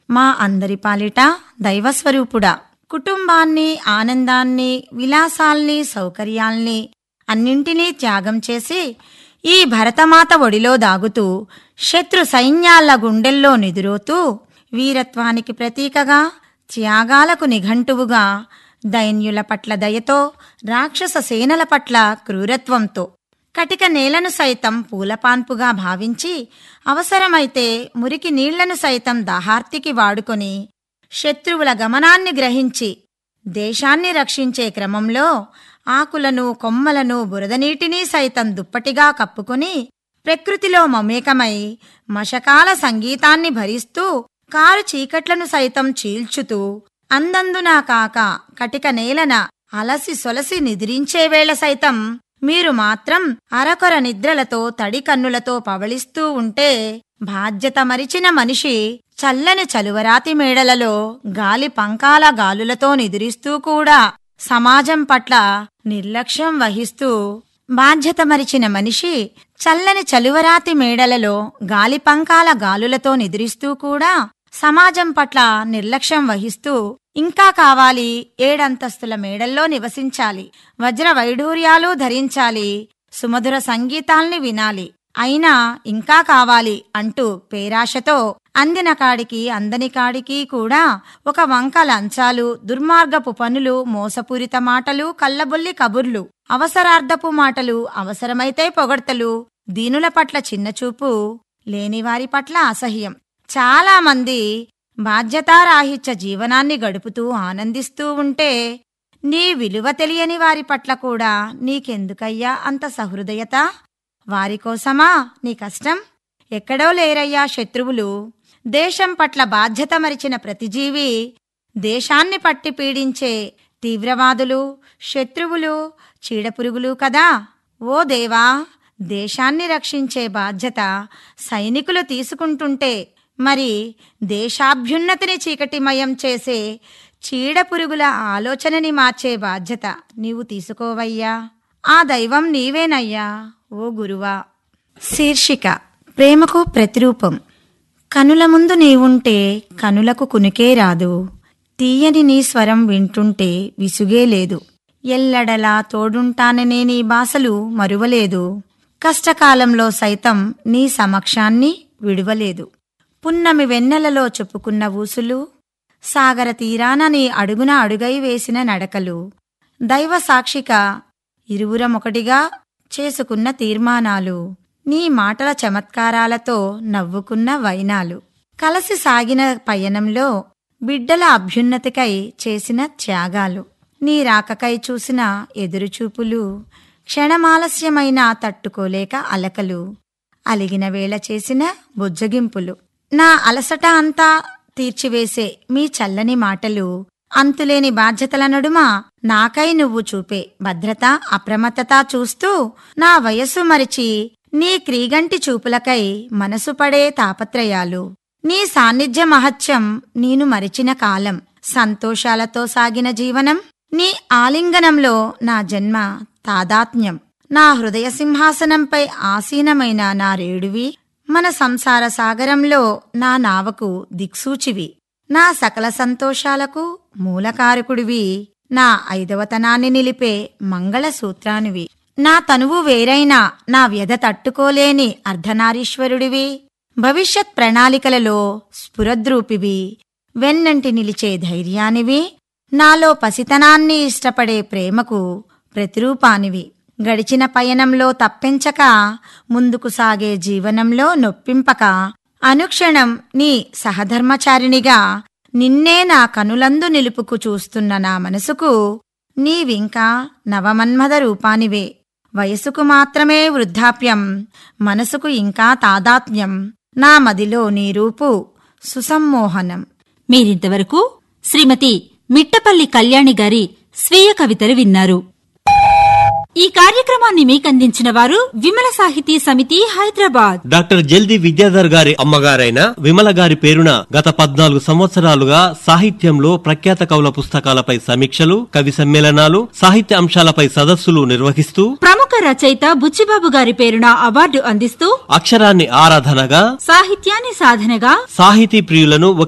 మా అందరి పాలిట దైవస్వరూపుడా కుటుంబాన్ని ఆనందాన్ని విలాసాల్ని సౌకర్యాల్ని అన్నింటినీ త్యాగం చేసి ఈ భరతమాత ఒడిలో దాగుతూ శత్రు సైన్యాల గుండెల్లో నిదురోతూ వీరత్వానికి ప్రతీకగా త్యాగాలకు నిఘంటువుగా దైన్యుల పట్ల దయతో రాక్షస సేనల పట్ల క్రూరత్వంతో కటిక నేలను సైతం పూలపాన్పుగా భావించి అవసరమైతే మురికి నీళ్లను సైతం దాహార్తికి వాడుకొని శత్రువుల గమనాన్ని గ్రహించి దేశాన్ని రక్షించే క్రమంలో ఆకులను కొమ్మలను బురదనీటిని సైతం దుప్పటిగా కప్పుకొని ప్రకృతిలో మమేకమై మషకాల సంగీతాన్ని భరిస్తూ కారు చీకట్లను సైతం చీల్చుతూ అందందునా కాక కటిక నేలన అలసి సొలసి నిద్రించే వేళ సైతం మీరు మాత్రం అరకొర నిద్రలతో తడి కన్నులతో పవళిస్తూ ఉంటే బాధ్యత మరిచిన మనిషి చల్లని చలువరాతి మేడలలో గాలి పంకాల గాలులతో నిద్రిస్తూ కూడా సమాజం పట్ల నిర్లక్ష్యం వహిస్తూ బాధ్యత మరిచిన మనిషి చల్లని చలువరాతి మేడలలో గాలి పంకాల గాలులతో నిద్రిస్తూ కూడా సమాజం పట్ల నిర్లక్ష్యం వహిస్తూ ఇంకా కావాలి ఏడంతస్తుల మేడల్లో నివసించాలి వజ్ర వైఢూర్యాలు ధరించాలి సుమధుర సంగీతాల్ని వినాలి అయినా ఇంకా కావాలి అంటూ పేరాశతో అందిన కాడికి అందని కాడికి కూడా ఒక వంక లంచాలు దుర్మార్గపు పనులు మోసపూరిత మాటలు కల్లబొల్లి కబుర్లు అవసరార్థపు మాటలు అవసరమైతే పొగడ్తలు దీనుల పట్ల చిన్నచూపు లేనివారి పట్ల అసహ్యం చాలా మంది బాధ్యతారాహిత్య జీవనాన్ని గడుపుతూ ఆనందిస్తూ ఉంటే నీ విలువ తెలియని వారి పట్ల కూడా నీకెందుకయ్యా అంత సహృదయత వారి కోసమా నీ కష్టం ఎక్కడో లేరయ్యా శత్రువులు దేశం పట్ల బాధ్యత మరిచిన ప్రతిజీవి దేశాన్ని పట్టి పీడించే తీవ్రవాదులు శత్రువులు చీడపురుగులు కదా ఓ దేవా దేశాన్ని రక్షించే బాధ్యత సైనికులు తీసుకుంటుంటే మరి దేశాభ్యున్నతిని చీకటిమయం చేసే చీడపురుగుల ఆలోచనని మార్చే బాధ్యత నీవు తీసుకోవయ్యా ఆ దైవం నీవేనయ్యా ఓ గురువా శీర్షిక ప్రేమకు ప్రతిరూపం కనుల ముందు నీవుంటే కనులకు కునుకే రాదు తీయని నీ స్వరం వింటుంటే విసుగే లేదు ఎల్లడలా తోడుంటాననే నీ బాసలు మరువలేదు కష్టకాలంలో సైతం నీ సమక్షాన్ని విడువలేదు పున్నమి వెన్నెలలో చెప్పుకున్న ఊసులు సాగర తీరాన నీ అడుగున అడుగై వేసిన నడకలు దైవ సాక్షిగా ఇరువురమొకటిగా చేసుకున్న తీర్మానాలు నీ మాటల చమత్కారాలతో నవ్వుకున్న వైనాలు కలసి సాగిన పయనంలో బిడ్డల అభ్యున్నతికై చేసిన త్యాగాలు నీ రాకకై చూసిన ఎదురుచూపులు క్షణమాలస్యమైన తట్టుకోలేక అలకలు అలిగిన వేళ చేసిన బుజ్జగింపులు నా అలసట అంతా తీర్చివేసే మీ చల్లని మాటలు అంతులేని బాధ్యతల నడుమ నాకై నువ్వు చూపే భద్రత అప్రమత్తత చూస్తూ నా వయస్సు మరిచి నీ క్రీగంటి చూపులకై మనసు పడే తాపత్రయాలు నీ సాన్నిధ్య మహత్యం నేను మరిచిన కాలం సంతోషాలతో సాగిన జీవనం నీ ఆలింగనంలో నా జన్మ తాదాత్మ్యం నా హృదయ సింహాసనంపై ఆసీనమైన నా రేడువి మన సంసార సాగరంలో నా నావకు దిక్సూచివి నా సకల సంతోషాలకు మూలకారకుడివి నా ఐదవతనాన్ని నిలిపే మంగళసూత్రానివి నా తనువు వేరైనా నా వ్యధ తట్టుకోలేని అర్ధనారీశ్వరుడివి భవిష్యత్ ప్రణాళికలలో స్ఫురద్రూపివి వెన్నంటి నిలిచే ధైర్యానివి నాలో పసితనాన్ని ఇష్టపడే ప్రేమకు ప్రతిరూపానివి గడిచిన పయనంలో తప్పించక ముందుకు సాగే జీవనంలో నొప్పింపక అనుక్షణం నీ సహధర్మచారిణిగా నిన్నే నా కనులందు నిలుపుకు చూస్తున్న నా మనసుకు నీవింకా నవమన్మద రూపానివే వయసుకు మాత్రమే వృద్ధాప్యం మనసుకు ఇంకా తాదాత్మ్యం నా మదిలో నీ రూపు సుసమ్మోహనం మీరింతవరకు శ్రీమతి మిట్టపల్లి కళ్యాణి గారి స్వీయ కవితలు విన్నారు ఈ కార్యక్రమాన్ని మీకందించిన వారు విమల సాహితీ సమితి హైదరాబాద్ డాక్టర్ జల్ది విద్యాధర్ గారి అమ్మగారైన విమల గారి పేరున గత పద్నాలుగు సంవత్సరాలుగా సాహిత్యంలో ప్రఖ్యాత కవుల పుస్తకాలపై సమీక్షలు కవి సమ్మేళనాలు సాహిత్య అంశాలపై సదస్సులు నిర్వహిస్తూ ప్రముఖ రచయిత బుచ్చిబాబు గారి పేరున అవార్డు అందిస్తూ అక్షరాన్ని ఆరాధనగా సాహిత్యాన్ని సాధనగా సాహితీ ప్రియులను